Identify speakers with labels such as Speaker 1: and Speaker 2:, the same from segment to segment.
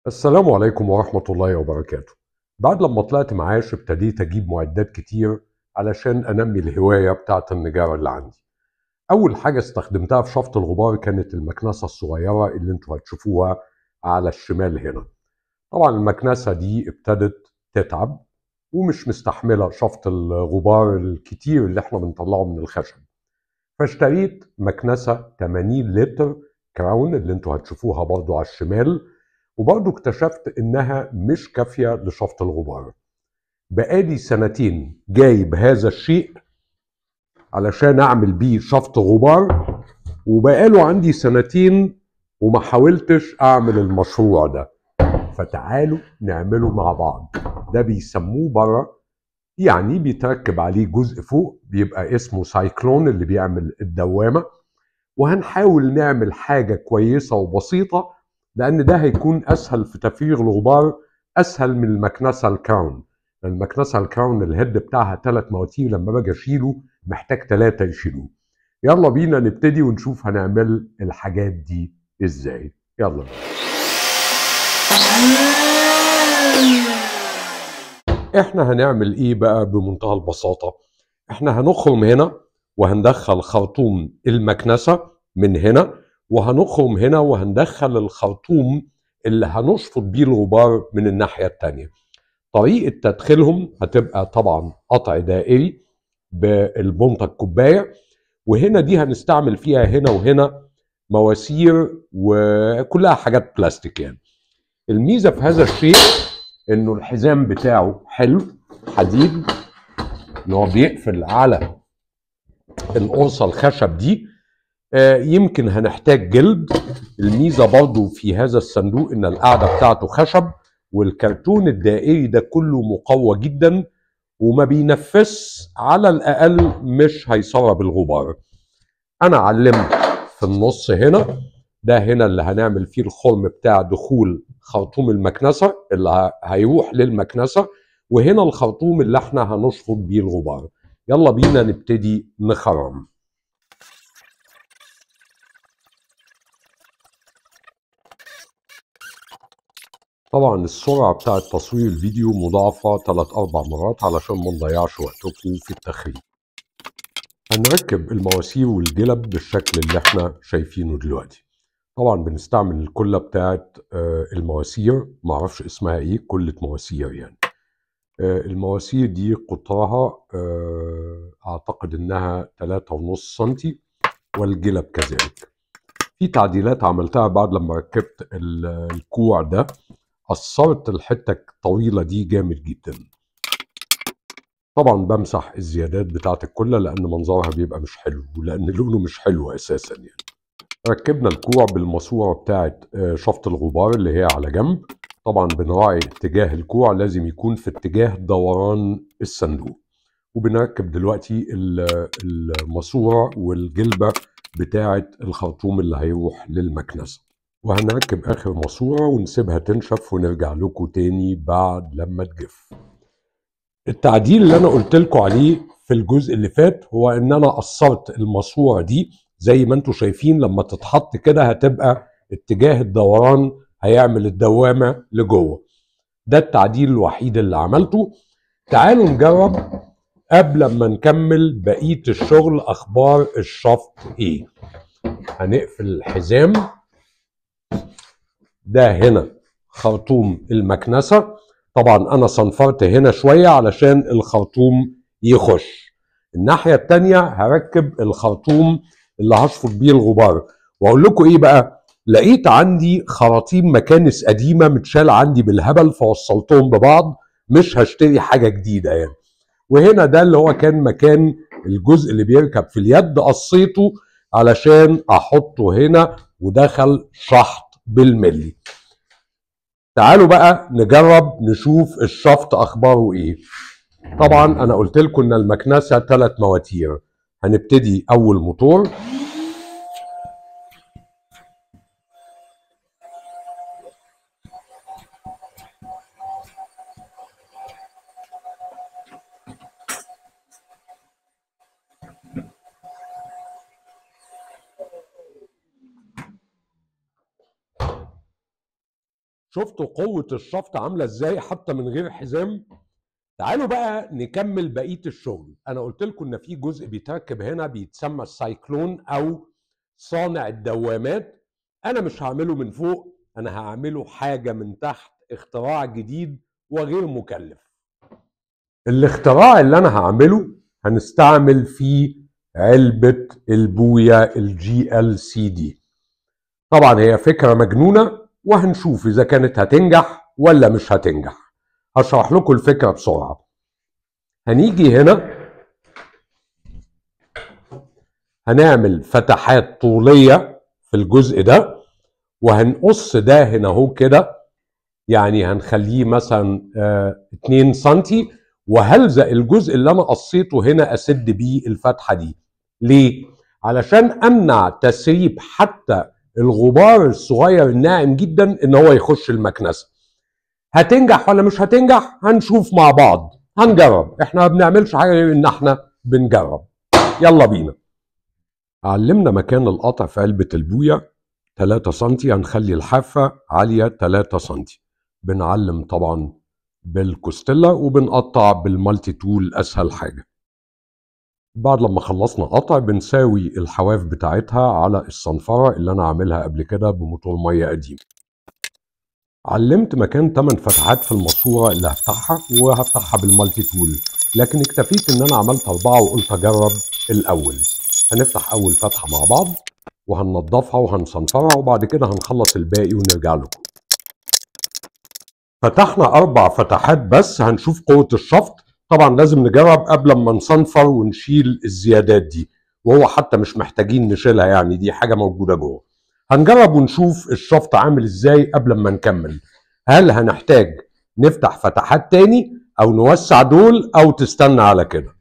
Speaker 1: السلام عليكم ورحمة الله وبركاته بعد لما طلعت معاش ابتديت أجيب معدات كتير علشان أنمي الهواية بتاعت النجارة اللي عندي أول حاجة استخدمتها في شفط الغبار كانت المكنسة الصغيرة اللي انتوا هتشوفوها على الشمال هنا طبعا المكنسة دي ابتدت تتعب ومش مستحملة شفط الغبار الكتير اللي احنا بنطلعه من الخشب فاشتريت مكنسة 80 لتر كراون اللي انتوا هتشوفوها برضو على الشمال وبرضو اكتشفت انها مش كافية لشفط الغبار بقالي سنتين جايب هذا الشيء علشان اعمل بيه شفط غبار وبقاله عندي سنتين وما حاولتش اعمل المشروع ده فتعالوا نعمله مع بعض ده بيسموه بره يعني بيتركب عليه جزء فوق بيبقى اسمه سايكلون اللي بيعمل الدوامة وهنحاول نعمل حاجة كويسة وبسيطة لأن ده هيكون أسهل في تفريغ الغبار أسهل من المكنسة الكراون المكنسة الكراون الهيد بتاعها ثلاث مواتير لما باجي أشيله محتاج ثلاثة يشيلوه يلا بينا نبتدي ونشوف هنعمل الحاجات دي ازاي يلا احنا هنعمل ايه بقى بمنتهى البساطة احنا هنخرم هنا وهندخل خرطوم المكنسة من هنا وهنخرم هنا وهندخل الخرطوم اللي هنشفط بيه الغبار من الناحية التانية طريقة تدخيلهم هتبقى طبعا قطع دائري بالبنطة الكوباية وهنا دي هنستعمل فيها هنا وهنا مواسير وكلها حاجات بلاستيك يعني الميزة في هذا الشيء انه الحزام بتاعه حلو حديد ان هو بيقفل على القرصة الخشب دي آه، يمكن هنحتاج جلد الميزة برضو في هذا الصندوق ان القاعدة بتاعته خشب والكرتون الدائري ده كله مقوى جدا وما بينفس على الاقل مش هيسرب الغبار انا علمت في النص هنا ده هنا اللي هنعمل فيه الخرم بتاع دخول خرطوم المكنسه اللي هيروح للمكنسه وهنا الخرطوم اللي احنا هنشفط بيه الغبار يلا بينا نبتدي نخرم طبعا السرعة بتاعة تصوير الفيديو مضاعفة 3 أربع مرات علشان ما نضيعش وقتكم في التخريج هنركب المواسير والجلب بالشكل اللي احنا شايفينه دلوقتي طبعا بنستعمل الكلة بتاعة آه، المواسير معرفش اسمها ايه كلة مواسير يعني آه، المواسير دي قطرها آه، اعتقد انها 3.5 سنتي والجلب كذلك في تعديلات عملتها بعد لما ركبت ال- الكوع ده قصرت الحته الطويله دي جامد جدا طبعا بمسح الزيادات بتاعت الكله لان منظرها بيبقى مش حلو ولان لونه مش حلو اساسا يعني ركبنا الكوع بالماسوره بتاعت آه، شفط الغبار اللي هي على جنب طبعا بنراعي اتجاه الكوع لازم يكون في اتجاه دوران الصندوق وبنركب دلوقتي ال- الماسوره والجلبه بتاعت الخرطوم اللي هيروح للمكنسه وهنركب اخر ماسوره ونسيبها تنشف ونرجع لكم تاني بعد لما تجف التعديل اللي انا قلت لكم عليه في الجزء اللي فات هو ان انا قصرت الماسوره دي زي ما انتم شايفين لما تتحط كده هتبقى اتجاه الدوران هيعمل الدوامه لجوه ده التعديل الوحيد اللي عملته تعالوا نجرب قبل ما نكمل بقيه الشغل اخبار الشفط ايه هنقفل الحزام ده هنا خرطوم المكنسة طبعا انا صنفرت هنا شوية علشان الخرطوم يخش الناحية التانية هركب الخرطوم اللي هشفط بيه الغبار واقول لكم ايه بقى لقيت عندي خراطيم مكانس قديمة متشال عندي بالهبل فوصلتهم ببعض مش هشتري حاجة جديدة يعني وهنا ده اللي هو كان مكان الجزء اللي بيركب في اليد قصيته علشان احطه هنا ودخل شحط بالملي تعالوا بقى نجرب نشوف الشفط اخباره ايه طبعا انا قلت لكم ان المكنسه ثلاث مواتير هنبتدي اول موتور شفتوا قوة الشفط عاملة ازاي حتى من غير حزام تعالوا بقى نكمل بقية الشغل انا قلت لكم ان في جزء بيتركب هنا بيتسمى السايكلون او صانع الدوامات انا مش هعمله من فوق انا هعمله حاجة من تحت اختراع جديد وغير مكلف الاختراع اللي انا هعمله هنستعمل فيه علبة البويا الجي ال سي دي طبعا هي فكرة مجنونة وهنشوف اذا كانت هتنجح ولا مش هتنجح هشرح لكم الفكرة بسرعة هنيجي هنا هنعمل فتحات طولية في الجزء ده وهنقص ده هنا اهو كده يعني هنخليه مثلا آه 2 سنتي وهلزق الجزء اللي انا قصيته هنا اسد بيه الفتحه دي ليه علشان امنع تسريب حتى الغبار الصغير الناعم جدا ان هو يخش المكنسه هتنجح ولا مش هتنجح هنشوف مع بعض هنجرب احنا ما بنعملش حاجه غير ان احنا بنجرب يلا بينا علمنا مكان القطع في علبه البويه 3 سم هنخلي الحافه عاليه 3 سم بنعلم طبعا بالكوستيلا وبنقطع بالمالتي تول اسهل حاجه بعد لما خلصنا قطع بنساوي الحواف بتاعتها على الصنفره اللي انا عاملها قبل كده بموتور ميه قديم علمت مكان 8 فتحات في الماسوره اللي هفتحها وهفتحها بالمالتي تول لكن اكتفيت ان انا عملت اربعه وقلت اجرب الاول هنفتح اول فتحه مع بعض وهننضفها وهنصنفرها وبعد كده هنخلص الباقي ونرجع لكم فتحنا اربع فتحات بس هنشوف قوه الشفط طبعا لازم نجرب قبل ما نصنفر ونشيل الزيادات دي وهو حتى مش محتاجين نشيلها يعني دي حاجه موجوده جوه هنجرب ونشوف الشفط عامل ازاي قبل ما نكمل هل هنحتاج نفتح فتحات تاني او نوسع دول او تستنى على كده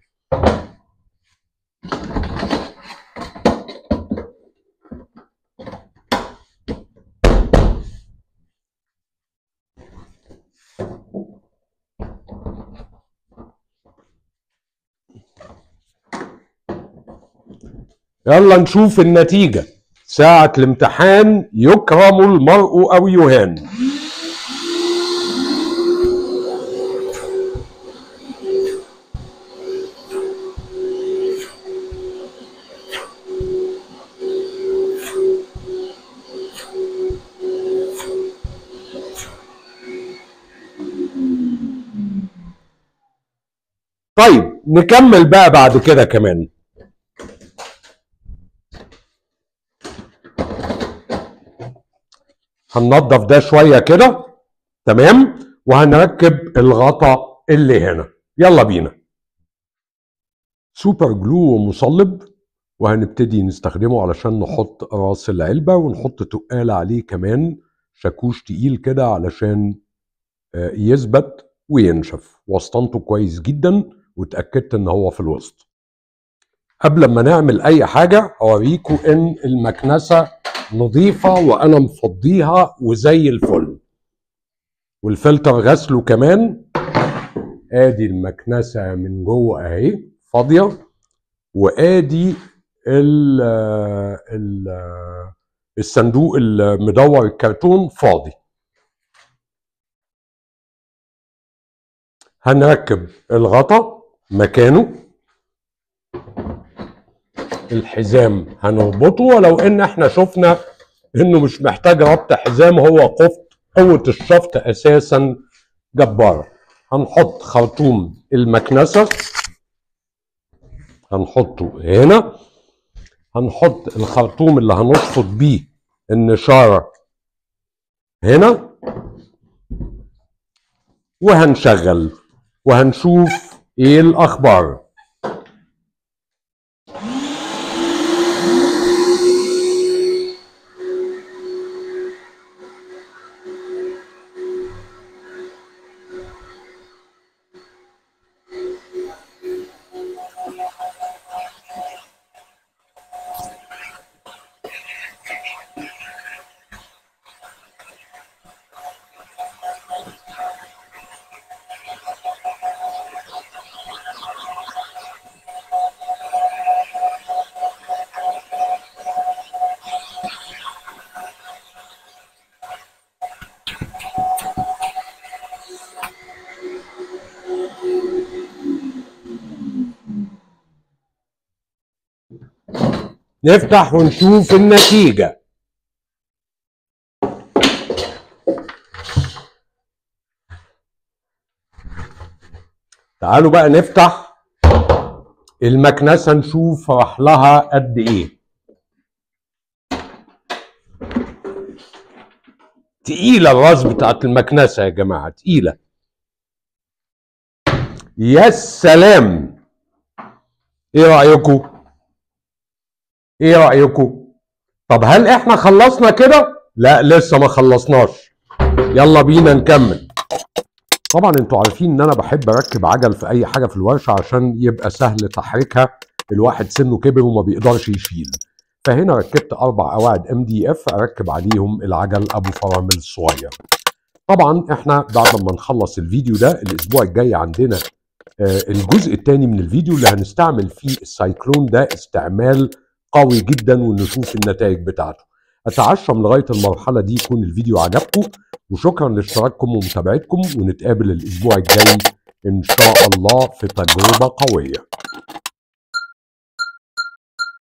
Speaker 1: يلا نشوف النتيجة ساعة الامتحان يكرم المرء أو يهان طيب نكمل بقى بعد كده كمان هننضف ده شويه كده تمام وهنركب الغطا اللي هنا يلا بينا سوبر جلو ومصلب وهنبتدي نستخدمه علشان نحط راس العلبه ونحط تقال عليه كمان شاكوش تقيل كده علشان يثبت وينشف وسطنته كويس جدا واتاكدت ان هو في الوسط قبل ما نعمل اي حاجه اوريكم ان المكنسه نظيفة وأنا مفضيها وزي الفل والفلتر غسله كمان ادي المكنسة من جوه اهي فاضية وادي ال ال الصندوق المدور الكرتون فاضي هنركب الغطا مكانه الحزام هنربطه ولو ان احنا شفنا انه مش محتاج ربط حزام هو قفط قوة الشفط اساسا جبارة هنحط خرطوم المكنسة هنحطه هنا هنحط الخرطوم اللي هنشفط بيه النشارة هنا وهنشغل وهنشوف ايه الاخبار نفتح ونشوف النتيجة تعالوا بقى نفتح المكنسة نشوف راح لها قد ايه تقيلة الراس بتاعت المكنسة يا جماعة تقيلة يا سلام ايه رأيكم ايه رأيكم طب هل احنا خلصنا كده لا لسه ما خلصناش يلا بينا نكمل طبعا انتوا عارفين ان انا بحب اركب عجل في اي حاجه في الورشه عشان يبقى سهل تحريكها الواحد سنه كبر وما بيقدرش يشيل فهنا ركبت اربع قواعد ام دي اف اركب عليهم العجل ابو فرامل الصغير طبعا احنا بعد ما نخلص الفيديو ده الاسبوع الجاي عندنا آه، الجزء الثاني من الفيديو اللي هنستعمل فيه السايكلون ده استعمال قوي جدا ونشوف النتائج بتاعته اتعشم لغايه المرحله دي يكون الفيديو عجبكم وشكرا لاشتراككم ومتابعتكم ونتقابل الاسبوع الجاي ان شاء الله في تجربه قويه